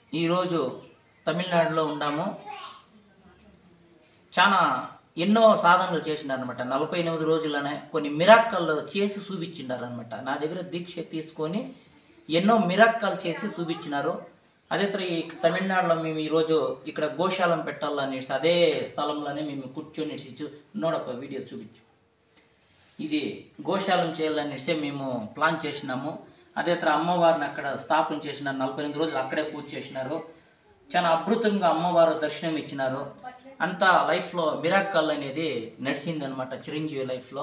ఈరోజు తమిళనాడులో ఉన్నాము చాలా ఎన్నో సాధనలు చేసినారనమాట నలభై ఎనిమిది రోజులనే కొన్ని మిరాక్కలు చేసి చూపించిండారనమాట నా దగ్గర దీక్ష తీసుకొని ఎన్నో మిరాక్కలు చేసి చూపించినారు అదే తర ఈ తమిళనాడులో మేము ఈరోజు ఇక్కడ గోశాలం పెట్టాలనేసి అదే స్థలంలోనే మేము కూర్చొని చూ- నోడప్ప వీడియో చూపించు ఇది గోశాలం చేయాలనేసి మేము ప్లాన్ చేసినాము అదే తర అమ్మవారిని అక్కడ స్థాపన చేసినారు నలభై ఎనిమిది రోజులు అక్కడే పూజ చేసినారు చాలా అద్భుతంగా అమ్మవారు దర్శనం ఇచ్చినారు అంతా లైఫ్లో మిరాక్కల్ అనేది నడిచింది అనమాట చిరంజీవి లైఫ్లో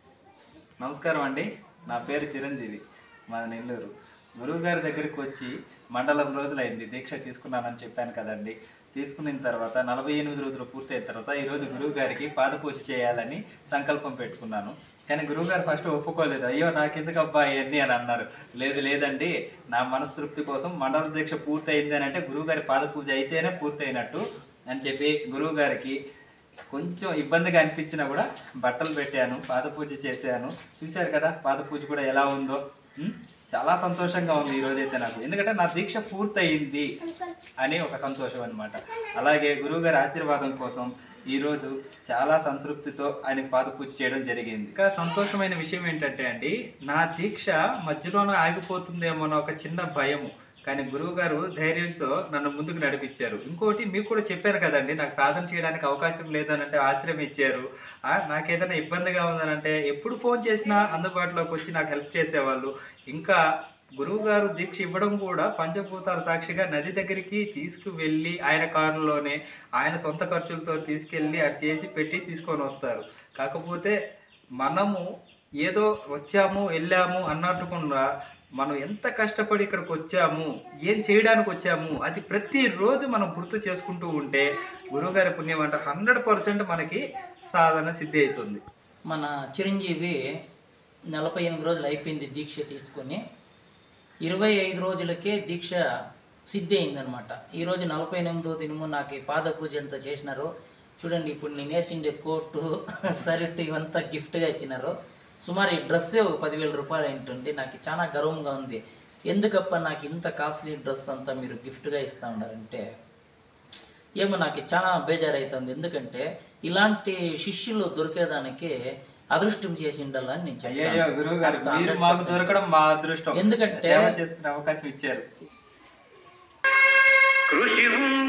నమస్కారం అండి నా పేరు చిరంజీవి మాది నెల్లూరు గురువు గారి దగ్గరికి వచ్చి మండలం రోజులైంది దీక్ష తీసుకున్నానని చెప్పాను కదండి తీసుకున్న తర్వాత నలభై ఎనిమిది రోజులు పూర్తయిన తర్వాత ఈరోజు గురువు గారికి పాదపూజ చేయాలని సంకల్పం పెట్టుకున్నాను కానీ గురువు గారు ఫస్ట్ ఒప్పుకోలేదు అయ్యో నాకెందుకు అబ్బా ఇవన్నీ అని అన్నారు లేదు లేదండి నా మనస్తృప్తి కోసం మండల దీక్ష పూర్తయింది అని అంటే గురువు గారి పాదపూజ అయితేనే పూర్తయినట్టు అని చెప్పి గురువు గారికి కొంచెం ఇబ్బందిగా అనిపించినా కూడా బట్టలు పెట్టాను పాద పూజ చేశాను చూశారు కదా పాద పూజ కూడా ఎలా ఉందో ఉం? చాలా సంతోషంగా ఉంది ఈ రోజైతే నాకు ఎందుకంటే నా దీక్ష పూర్తయింది అని ఒక సంతోషం అనమాట అలాగే గురువుగారి ఆశీర్వాదం కోసం ఈ రోజు చాలా సంతృప్తితో ఆయన పాద పూజ చేయడం జరిగింది ఇంకా సంతోషమైన విషయం ఏంటంటే అండి నా దీక్ష మధ్యలోనే ఆగిపోతుందేమో అన్న ఒక చిన్న భయము కానీ గురువు గారు ధైర్యంతో నన్ను ముందుకు నడిపించారు ఇంకోటి మీకు కూడా చెప్పారు కదండి నాకు సాధన చేయడానికి అవకాశం లేదనంటే ఆశ్రయం ఇచ్చారు ఆ, నాకేదైనా ఇబ్బందిగా ఉందనంటే ఎప్పుడు ఫోన్ చేసినా అందుబాటులోకి వచ్చి నాకు హెల్ప్ చేసేవాళ్ళు ఇంకా గురువు గారు దీక్ష ఇవ్వడం కూడా పంచభూతాల సాక్షిగా నది దగ్గరికి తీసుకువెళ్ళి ఆయన కారులోనే ఆయన సొంత ఖర్చులతో తీసుకెళ్ళి అటు చేసి పెట్టి తీసుకొని వస్తారు కాకపోతే మనము ఏదో వచ్చాము వెళ్ళాము అన్నట్టుకుండా మనం ఎంత కష్టపడి ఇక్కడికి వచ్చాము ఏం చేయడానికి వచ్చాము అది ప్రతిరోజు మనం గుర్తు చేసుకుంటూ ఉంటే గురువుగారి పుణ్యం అంటే హండ్రెడ్ పర్సెంట్ మనకి సాధన సిద్ధి అవుతుంది మన చిరంజీవి నలభై ఎనిమిది రోజులు అయిపోయింది దీక్ష తీసుకొని ఇరవై ఐదు రోజులకే దీక్ష సిద్ధి అయిందనమాట ఈరోజు నలభై ఎనిమిదో దినము నాకు ఈ పాద పూజ ఎంత చేసినారు చూడండి ఇప్పుడు నేను వేసిండే కోటు షర్ట్ ఇవంతా గిఫ్ట్గా ఇచ్చినారు సుమారు ఈ డ్రెస్ ఒక పదివేల రూపాయలు ఉంటుంది నాకు చాలా గర్వంగా ఉంది ఎందుకప్ప నాకు ఇంత కాస్ట్లీ డ్రెస్ అంతా మీరు గిఫ్ట్గా ఇస్తా ఉన్నారంటే ఏమో నాకు చాలా బేజారైతుంది ఎందుకంటే ఇలాంటి శిష్యులు దొరికేదానికి అదృష్టం చేసి ఉండాలని నేను అయ్యో చెప్తాను. గురువు గారు అంత మీరు 100% మాకు దొరకడం మా అదృష్టం ఎందుకంటే- సేవ చేసుకునే అవకాశం ఇచ్చారు కృషి ఉంది